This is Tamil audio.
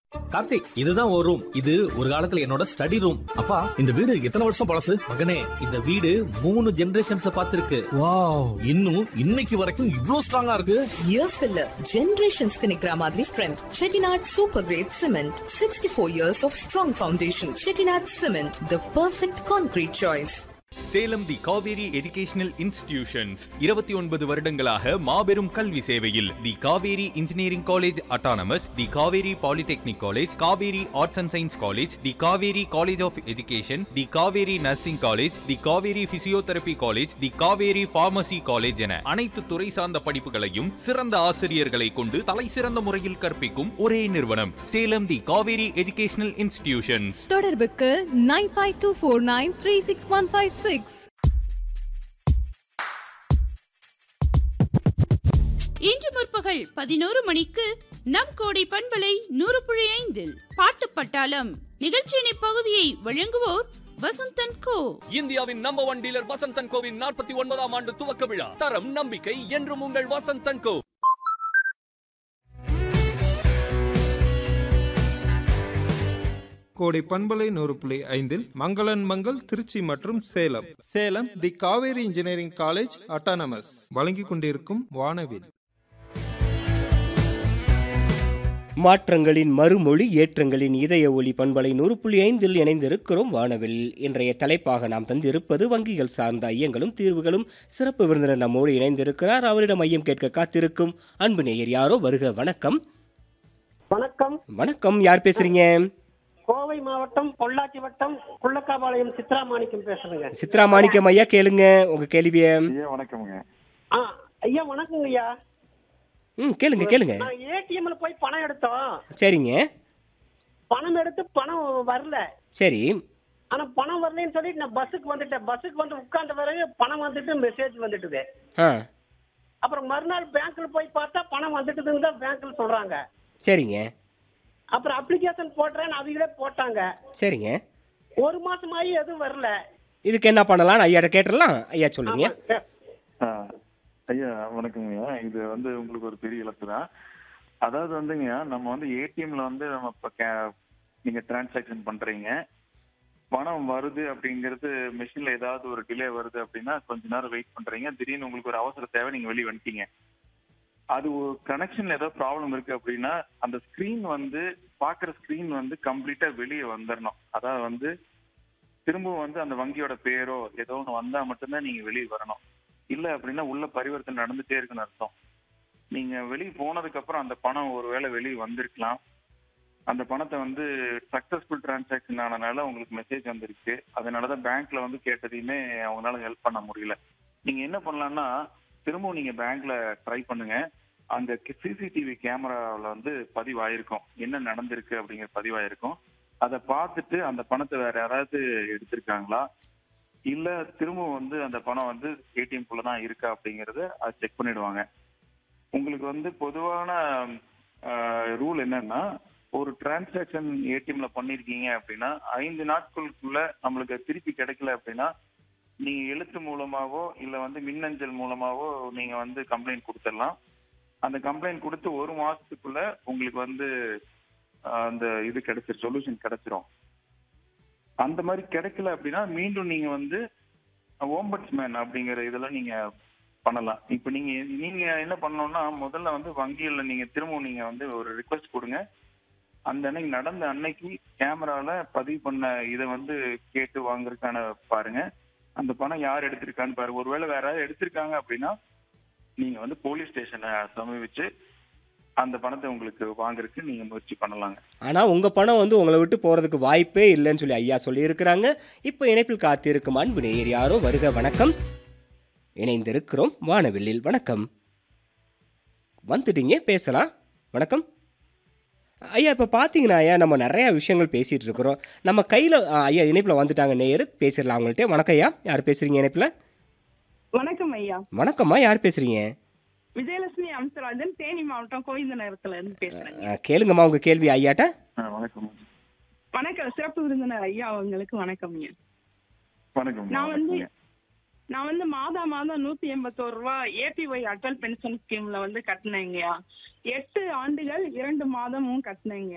கார்த்திக் இதுதான் ஒரு ரூம் இது ஒரு காலத்துல என்னோட ஸ்டடி ரூம் அப்பா இந்த வீடு எத்தனை வருஷம் பழசு மகனே இந்த வீடு மூணு ஜெனரேஷன்ஸ் பார்த்திருக்கு வாவ் இன்னும் இன்னைக்கு வரைக்கும் இவ்ளோ ஸ்ட்ராங்கா இருக்கு இயர்ஸ் இல்ல ஜெனரேஷன்ஸ்க்கு நிக்கிற மாதிரி strength Chettinad super grade cement sixty four years of strong foundation Chettinad cement the perfect concrete choice Salem the Kaveri educational institutions இருபத்தி ஒன்பது வருடங்களாக மாபெரும் கல்வி சேவையில் the Kaveri engineering college autonomous the Kaveri polytechnic college Kaveri arts and science college the Kaveri college of education the Kaveri nursing college the Kaveri physiotherapy college the Kaveri pharmacy college என அனைத்து துறை சார்ந்த படிப்புகளையும் சிறந்த ஆசிரியர்களை கொண்டு தலை சிறந்த முறையில் கற்பிக்கும் ஒரே நிறுவனம் Salem the Kaveri educational institutions தொடர்புக்கு nine five two four nine three six one five six இன்று முற்பகல் பதினோரு மணிக்கு நம் கோடை பண்பலை நூறு புள்ளி ஐந்தில் பாட்டு பட்டாளம் நிகழ்ச்சியின் இப்பகுதியை வழங்குவோர் வசந்தன் கோ இந்தியாவின் நம்பர் ஒன் டீலர் வசந்தன் கோவின் நாற்பத்தி ஒன்பதாம் ஆண்டு துவக்க விழா தரம் நம்பிக்கை என்றும் உங்கள் வசந்தன் கோ கோடை பண்பலை நூறு புள்ளி ஐந்தில் மங்களன் மங்கள் திருச்சி மற்றும் Salem Salem the Kaveri engineering college autonomous வழங்கிக் கொண்டிருக்கும் வானவில் மாற்றங்களின் மறுமொழி ஏற்றங்களின் இதய ஒளி பண்பலை நூறு புள்ளி ஐந்தில் இணைந்திருக்கிறோம் வானவில் இன்றைய தலைப்பாக நாம் தந்திருப்பது வங்கிகள் சார்ந்த ஐயங்களும் தீர்வுகளும் சிறப்பு விருந்தினர் நம்மோடு இணைந்திருக்கிறார் அவரிடம் ஐயம் கேட்க காத்திருக்கும் அன்பு நேயர் யாரோ வருக வணக்கம் வணக்கம் வணக்கம் யார் பேசுறீங்க கோவை மாவட்டம் பொள்ளாச்சி வட்டம் குள்ளக்காபாளையம் சித்ராமாணிக்கம் பேசுறேங்க சித்ரா மாணிக்கம் ஐயா கேளுங்க உங்க கேள்விய வணக்கம்ங்க ஆ ஐயா வணக்கங்க ஐயா ம் கேளுங்க கேளுங்க நான் ஏடிஎம்ல போய் பணம் எடுத்தோம் சரிங்க பணம் எடுத்து பணம் வரல சரி ஆனா பணம் வரலன்னு சொல்லிட்டு நான் பஸ்ஸுக்கு வந்துட்டேன் பஸ்ஸுக்கு வந்து உட்கார்ந்த பிறகு பணம் வந்துட்டு மெசேஜ் வந்துட்டுது ஆ அப்புறம் மறுநாள் பேங்க்ல போய் பார்த்தா பணம் வந்துட்டுதுன்னு தான் பேங்க்ல சொல்றாங்க சரிங்க அப்புறம் அப்ளிகேஷன் போடுறேன்னு அவங்களே போட்டாங்க சரிங்க ஒரு மாசமாயி எதுவும் வரல இதுக்கு என்ன பண்ணலாம் ஐயாட்ட கேட்டுடலாம் ஐயா சொல்லுங்க ஆ, ஐயா வணக்கங்கய்யா இது வந்து உங்களுக்கு ஒரு பெரிய இலக்கு தான் அதாவது வந்துங்க நம்ம வந்து ஏடிஎம்ல வந்து நம்ம இப்போ கே- நீங்க டிரான்சாக்ஷன் பண்றீங்க பணம் வருது அப்படிங்கிறது மிஷின்ல ஏதாவது ஒரு டிலே வருது அப்படின்னா கொஞ்ச நேரம் வெயிட் பண்றீங்க திடீர்னு உங்களுக்கு ஒரு அவசர தேவை நீங்க வெளியே வந்துட்டீங்க அது ஒரு கனெக்ஷன்ல ஏதோ ப்ராப்ளம் இருக்கு அப்படின்னா அந்த ஸ்கிரீன் வந்து பாக்குற ஸ்கிரீன் வந்து கம்ப்ளீட்டா வெளியே வந்துடணும் அதாவது வந்து திரும்பவும் வந்து அந்த வங்கியோட பேரோ ஏதோ ஒன்று வந்தா மட்டும்தான் நீங்க வெளியே வரணும் இல்ல அப்படின்னா உள்ள பரிவர்த்தனை நடந்துட்டே இருக்குன்னு அர்த்தம் நீங்க வெளியே போனதுக்கு அப்புறம் அந்த பணம் ஒருவேளை வெளியே வந்திருக்கலாம் அந்த பணத்தை வந்து சக்சஸ்ஃபுல் டிரான்சாக்ஷன் ஆனனால உங்களுக்கு மெசேஜ் வந்திருக்கு அதனாலதான் பேங்க்ல வந்து கேட்டதையுமே அவங்களால ஹெல்ப் பண்ண முடியல நீங்க என்ன பண்ணலாம்னா திரும்பவும் நீங்க பேங்க்ல ட்ரை பண்ணுங்க அந்த சிசிடிவி கேமராவில் வந்து பதிவாயிருக்கும் என்ன நடந்திருக்கு அப்படிங்கிற பதிவாயிருக்கும் அதை பார்த்துட்டு அந்த பணத்தை வேற யாராவது எடுத்திருக்காங்களா இல்ல திரும்பவும் வந்து அந்த பணம் வந்து ஏடிஎம் குள்ள தான் இருக்கா அப்படிங்கறத அது செக் பண்ணிடுவாங்க உங்களுக்கு வந்து பொதுவான ரூல் என்னன்னா ஒரு டிரான்சாக்ஷன் ஏடிஎம்ல பண்ணிருக்கீங்க அப்படின்னா ஐந்து நாட்களுக்குள்ள நம்மளுக்கு திருப்பி கிடைக்கல அப்படின்னா நீங்க எழுத்து மூலமாவோ இல்ல வந்து மின்னஞ்சல் மூலமாவோ நீங்க வந்து கம்ப்ளைண்ட் கொடுத்துடலாம் அந்த கம்ப்ளைண்ட் கொடுத்து ஒரு மாசத்துக்குள்ள உங்களுக்கு வந்து ஆஹ், அந்த இது கிடைச்சிரும் சொல்யூஷன் கிடைச்சிரும் அந்த மாதிரி கிடைக்கல அப்படின்னா மீண்டும் நீங்க வந்து ஓம்பட்ஸ்மேன் அப்படிங்கிற இதுல நீங்க பண்ணலாம் இப்போ நீங்க நீங்க என்ன பண்ணணும்னா முதல்ல வந்து வங்கியில நீங்க திரும்பவும் நீங்க வந்து ஒரு ரிக்வெஸ்ட் கொடுங்க அந்த அன்னைக்கு நடந்த அன்னைக்கு கேமரால பதிவு பண்ண இதை வந்து கேட்டு வாங்குறதுக்கான பாருங்க அந்த பணம் யார் எடுத்திருக்கான்னு பாருங்க ஒருவேளை வேற யாராவது எடுத்திருக்காங்க அப்படின்னா நீங்க வந்து போலீஸ் ஸ்டேஷனை சமீபிச்சு அந்த பணத்தை உங்களுக்கு வாங்குறதுக்கு நீங்க முயற்சி பண்ணலாங்க ஆனா உங்க பணம் வந்து உங்களை விட்டு போறதுக்கு வாய்ப்பே இல்லைன்னு சொல்லி ஐயா சொல்லியிருக்கிறாங்க இப்போ இணைப்பில் காத்திருக்கும் அன்பு நேயர் யாரோ வருக வணக்கம் இணைந்திருக்கிறோம் வானவில்லில் வணக்கம் வந்துட்டீங்க பேசலாம் வணக்கம் ஐயா இப்போ பார்த்தீங்கன்னா ஐயா நம்ம நிறையா விஷயங்கள் பேசிகிட்டு இருக்கிறோம் நம்ம கையில் ஐயா இணைப்பில் வந்துட்டாங்க நேயர் பேசிடலாம் அவங்கள்ட்ட வணக்கம் ஐயா யார் பேசுகிறீங்க இணைப்பில் வணக்கம் ஐயா வணக்கம்மா யார் பேசுகிறீங்க விஜயலட்சுமி அம்சராஜன் தேனி மாவட்டம் கோவிந்த நகரத்துல இருந்து பேசுறேன் கேளுங்கம்மா உங்கள் கேள்வி ஐயாட்ட வணக்கம் வணக்கம் சிறப்பு விருந்தினர் ஐயா அவங்களுக்கு வணக்கம் ஐயா வணக்கம் நான் வந்து நான் வந்து மாதா மாதம் நூத்தி எண்பத்தோரு ரூபாய் ஏபிஒய் அட்டல் பென்ஷன் ஸ்கீம்ல வந்து கட்டினேங்கய்யா எட்டு ஆண்டுகள் இரண்டு மாதமும் கட்டினேங்க